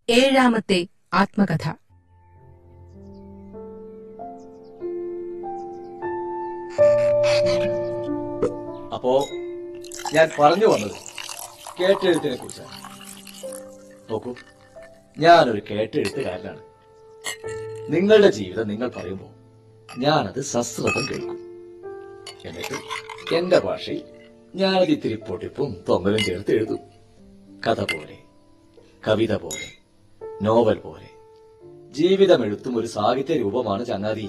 ഏഴാമത്തെ ആത്മകഥ അപ്പോ ഞാൻ പറഞ്ഞു വന്നത് കേട്ടെഴുത്തിനെ കുറിച്ചാണ് നോക്കൂ ഞാനൊരു കേട്ടെഴുത്തുകാരനാണ് നിങ്ങളുടെ ജീവിതം നിങ്ങൾ പറയുമ്പോൾ ഞാനത് സശ്രദ്ധം കേൾക്കും എന്നിട്ട് എന്റെ ഭാഷയിൽ ഞാനത് ഇത്തിരി പൊട്ടിപ്പും തൊങ്ങലും ചേർത്ത് എഴുതും കഥ പോലെ കവിത പോലെ നോവൽ പോലെ ജീവിതം എഴുത്തും ഒരു സാഹിത്യ രൂപമാണ് ചങ്ങാതി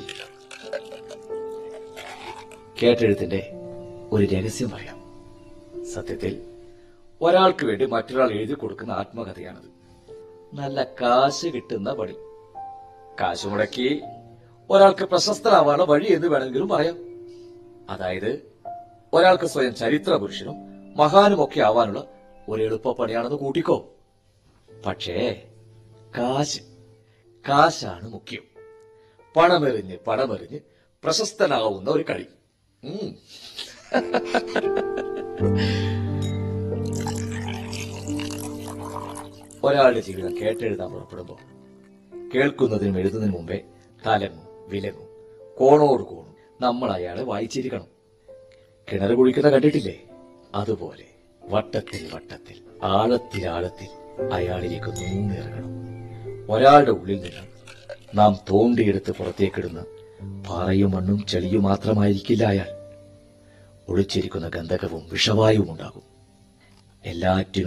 കേട്ടെഴുത്തിന്റെ ഒരു രഹസ്യം പറയാം സത്യത്തിൽ ഒരാൾക്ക് വേണ്ടി മറ്റൊരാൾ എഴുതി കൊടുക്കുന്ന ആത്മകഥയാണത് നല്ല കാശ് കിട്ടുന്ന പണി കാശ് മുടക്കി ഒരാൾക്ക് പ്രശസ്തരാവാനുള്ള വഴി എന്ന് വേണമെങ്കിലും പറയാം അതായത് ഒരാൾക്ക് സ്വയം ചരിത്ര പുരുഷനും മഹാനും ഒക്കെ ആവാനുള്ള ഒരു എളുപ്പപ്പണിയാണെന്ന് കൂട്ടിക്കോ പക്ഷേ കാശ് കാശാണ് മുഖ്യം പണമെറിഞ്ഞ് പണമെറിഞ്ഞ് പ്രശസ്തനാവുന്ന ഒരു കളി ഉം. ഒരാളുടെ ജീവിതം കേട്ടെഴുതാൻ പുറപ്പെടുമ്പോ കേൾക്കുന്നതിനും എഴുതുന്നതിന് മുമ്പേ തലങ്ങും വിലങ്ങും കോണോട് കോണും നമ്മൾ അയാളെ വായിച്ചിരിക്കണം കിണർ കുഴിക്കുന്ന കണ്ടിട്ടില്ലേ അതുപോലെ വട്ടത്തിൽ വട്ടത്തിൽ ആഴത്തിൽ ആഴത്തിൽ അയാളിലേക്ക് നൂന്നിറങ്ങണം ഒരാളുടെ ഉള്ളിൽ നിന്ന് നാം തോണ്ടിയെടുത്ത് പുറത്തേക്കിടുന്ന പാറയും മണ്ണും ചെളിയും മാത്രമായിരിക്കില്ല അയാൾ ഒളിച്ചിരിക്കുന്ന ഗന്ധകവും വിഷവായുവും ഉണ്ടാകും എല്ലാറ്റിനും